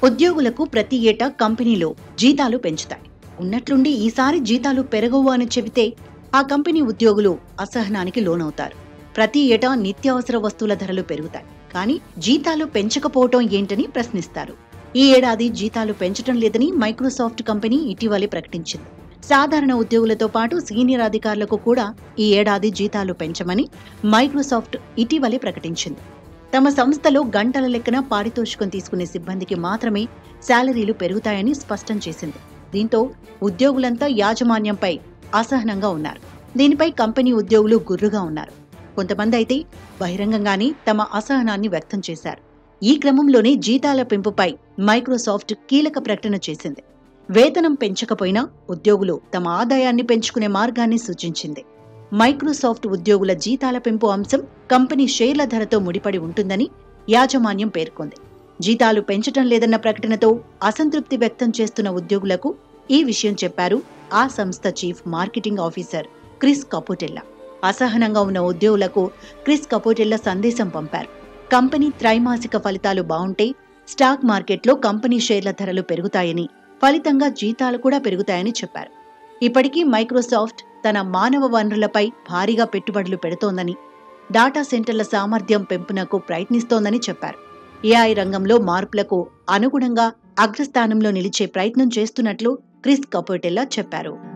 ఉద్యోగులకు ప్రతి ఏటా కంపెనీలో జీతాలు పెంచుతాయి ఉన్నట్లుండి ఈసారి జీతాలు పెరగవు అని చెబితే ఆ కంపెనీ ఉద్యోగులు అసహనానికి లోనవుతారు ప్రతి ఏటా నిత్యావసర వస్తువుల ధరలు పెరుగుతాయి కానీ జీతాలు పెంచకపోవటం ఏంటని ప్రశ్నిస్తారు ఈ ఏడాది జీతాలు పెంచడం లేదని మైక్రోసాఫ్ట్ కంపెనీ ఇటీవలే ప్రకటించింది సాధారణ ఉద్యోగులతో పాటు సీనియర్ అధికారులకు కూడా ఈ ఏడాది జీతాలు పెంచమని మైక్రోసాఫ్ట్ ఇటీవలే ప్రకటించింది తమ సంస్థలో గంటల లెక్కన పారితోషికం తీసుకునే సిబ్బందికి మాత్రమే శాలరీలు పెరుగుతాయని స్పష్టం చేసింది దీంతో ఉద్యోగులంతా యాజమాన్యంపై అసహనంగా ఉన్నారు దీనిపై కంపెనీ ఉద్యోగులు గుర్రుగా ఉన్నారు కొంతమంది అయితే బహిరంగంగానే తమ అసహనాన్ని వ్యక్తం చేశారు ఈ క్రమంలోనే జీతాల పెంపుపై మైక్రోసాఫ్ట్ కీలక ప్రకటన చేసింది వేతనం పెంచకపోయినా ఉద్యోగులు తమ ఆదాయాన్ని పెంచుకునే మార్గాన్ని సూచించింది మైక్రోసాఫ్ట్ ఉద్యోగుల జీతాల పెంపు అంశం కంపెనీ షేర్ల ధరతో ముడిపడి ఉంటుందని యాజమాన్యం పేర్కొంది జీతాలు పెంచటం లేదన్న ప్రకటనతో అసంతృప్తి వ్యక్తం చేస్తున్న ఉద్యోగులకు ఈ విషయం చెప్పారు ఆ సంస్థ chief marketing officer Chris Capossela అసహనంగా ఉన్న ఉద్యోగులకు క్రిస్ కపోటెల్లా సందేశం పంపారు కంపెనీ త్రైమాసిక ఫలితాలు బాగుంటే స్టాక్ మార్కెట్లో కంపెనీ షేర్ల ధరలు పెరుగుతాయని ఫలితంగా జీతాలు కూడా పెరుగుతాయని చెప్పారు ఇప్పటికీ మైక్రోసాఫ్ట్ తన మానవ వనరులపై భారీగా పెట్టుబడులు పెడుతోందని డాటా సెంటర్ల సామర్థ్యం పెంపునకు ప్రయత్నిస్తోందని చెప్పారు ఏఐ రంగంలో మార్పులకు అనుగుణంగా అగ్రస్థానంలో నిలిచే ప్రయత్నం చేస్తున్నట్లు క్రిస్ కపోటెల్లా చెప్పారు